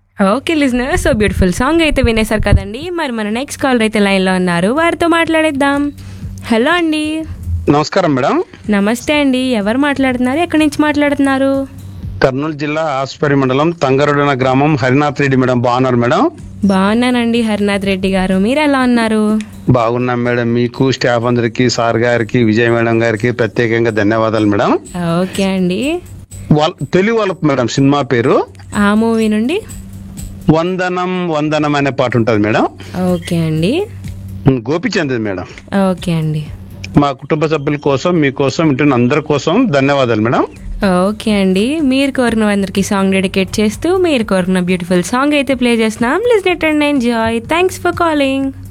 okay listener so beautiful song అయితే వినేశారు కదండి మరి మన నెక్స్ట్ కాలర్ అయితే లైన్లో ఉన్నారు వారితో మాట్లాడేద్దాం హలో అండి నమస్కారం మేడం నమస్తే అండి ఎవరు మాట్లాడుతున్నారు ఎక్కడి నుంచి మాట్లాడుతున్నారు కర్నూలు జిల్లా ఆస్పరి మండలం తంగరుడన గ్రామం హరినాథ్ రెడ్డి మేడం బాగున్నారు మేడం బాగున్నానండి హరినాథ్ రెడ్డి గారు మీరు ఎలా ఉన్నారు బాగున్నాం మేడం మీకు స్టాఫ్ అందరికి సార్ గారికి విజయ్ మేడం గారికి ప్రత్యేకంగా ధన్యవాదాలు మేడం ఓకే అండి వాళ్ళ తెలుగు వాళ్ళ మేడం సినిమా పేరు ఆ మూవీ నుండి వందనం వందనం అనే పాట ఉంటది మేడం ఓకే అండి గోపిచంద్ మేడం ఓకే అండి మా కుటుంబ సభ్యుల కోసం మీకోసం ఇంటున్న అందరి కోసం ధన్యవాదాలు మేడం ఓకే అండి మీరు కోరిన అందరికి సాంగ్ డెడికేట్ చేస్తూ మీరు కోరిన బ్యూటిఫుల్ సాంగ్ అయితే ప్లే చేస్తున్నాం listen it and enjoy thanks for calling